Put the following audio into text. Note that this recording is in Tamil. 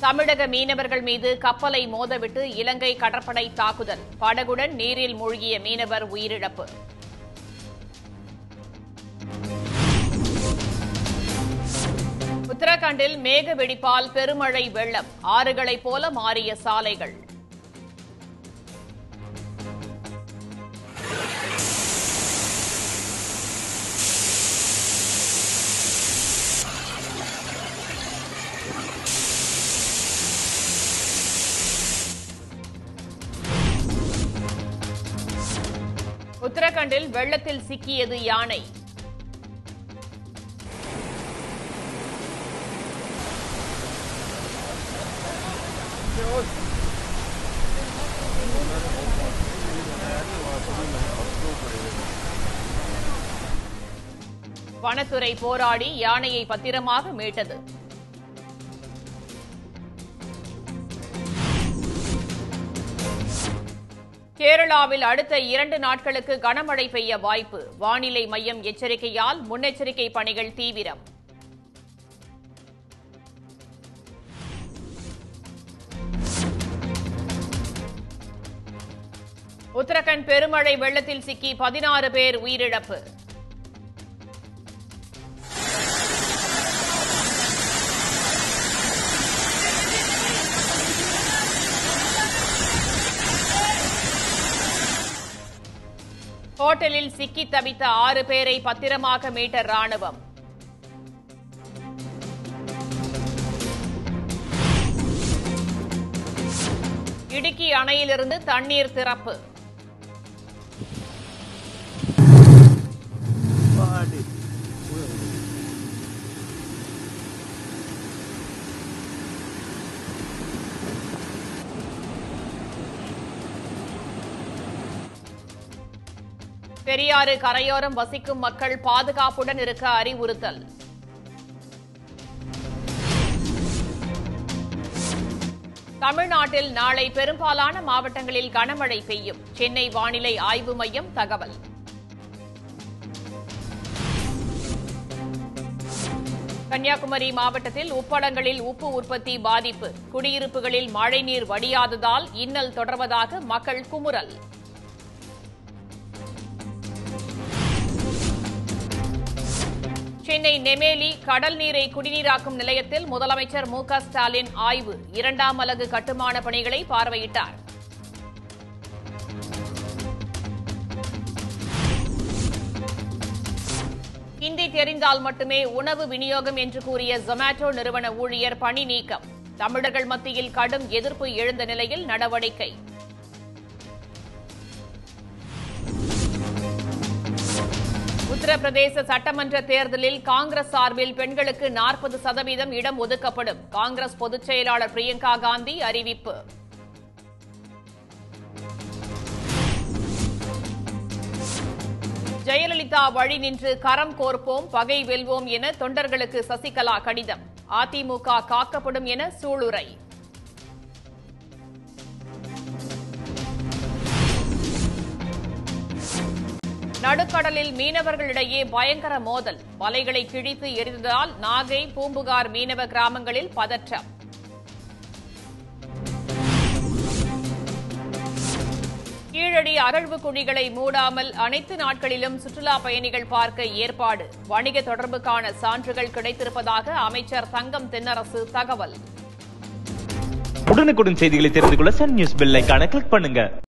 தமிழக மீனவர்கள் மீது கப்பலை மோதவிட்டு இலங்கை கடற்படை தாக்குதல் படகுடன் நீரில் மூழ்கிய மீனவர் உயிரிழப்பு உத்தரகாண்டில் மேக வெடிப்பால் பெருமழை வெள்ளம் ஆறுகளைப் போல மாறிய சாலைகள் உத்தரகாண்டில் வெள்ளத்தில் சிக்கியது யானை வனத்துறை போராடி யானையை பத்திரமாக மீட்டது கேரளாவில் அடுத்த இரண்டு நாட்களுக்கு கனமழை பெய்ய வாய்ப்பு வானிலை மையம் எச்சரிக்கையால் முன்னெச்சரிக்கை பணிகள் தீவிரம் உத்தரகண்ட் பெருமழை வெள்ளத்தில் சிக்கி பதினாறு பேர் உயிரிழப்பு ஹோட்டலில் சிக்கி தவித்த ஆறு பேரை பத்திரமாக மீட்ட ராணுவம் இடுக்கி அணையிலிருந்து தண்ணீர் திறப்பு பெரியாறு கரையோரம் வசிக்கும் மக்கள் பாதுகாப்புடன் இருக்க அறிவுறுத்தல் தமிழ்நாட்டில் நாளை பெரும்பாலான மாவட்டங்களில் கனமழை பெய்யும் சென்னை வானிலை ஆய்வு மையம் தகவல் கன்னியாகுமரி மாவட்டத்தில் உப்பளங்களில் உப்பு உற்பத்தி பாதிப்பு குடியிருப்புகளில் மழைநீர் வடியாததால் இன்னல் தொடர்வதாக மக்கள் குமுறல் சென்னை நெமேலி கடல் நீரை குடிநீராக்கும் நிலையத்தில் முதலமைச்சர் மு க ஸ்டாலின் ஆய்வு இரண்டாம் அலகு கட்டுமான பணிகளை பார்வையிட்டார் ஹிந்தி தெரிந்தால் மட்டுமே உணவு விநியோகம் என்று கூறிய ஜொமேட்டோ நிறுவன ஊழியர் பணி நீக்கம் தமிழர்கள் மத்தியில் கடும் எதிர்ப்பு எழுந்த நிலையில் நடவடிக்கை உத்தரப்பிரதேச சட்டமன்ற தேர்தலில் காங்கிரஸ் சார்பில் பெண்களுக்கு நாற்பது சதவீதம் இடம் ஒதுக்கப்படும் காங்கிரஸ் பொதுச் செயலாளர் பிரியங்கா காந்தி அறிவிப்பு ஜெயலலிதா வழி நின்று கரம் கோர்ப்போம் பகை வெல்வோம் என தொண்டர்களுக்கு சசிகலா கடிதம் அதிமுக காக்கப்படும் என சூளுரை நடுக்கடலில் மீனவர்களிடையே பயங்கர மோதல் வலைகளை கிழித்து எரிந்ததால் நாகை பூம்புகார் மீனவ கிராமங்களில் பதற்றம் கீழடி அகழ்வு குழிகளை மூடாமல் அனைத்து நாட்களிலும் சுற்றுலா பயணிகள் பார்க்க ஏற்பாடு வணிக தொடர்புக்கான சான்றுகள் கிடைத்திருப்பதாக அமைச்சர் தங்கம் தென்னரசு தகவல் உடனுக்குடன் செய்திகளை தெரிந்து கொள்ள சன் நியூஸ் பெல் ஐகானை கிளிக் பண்ணுங்க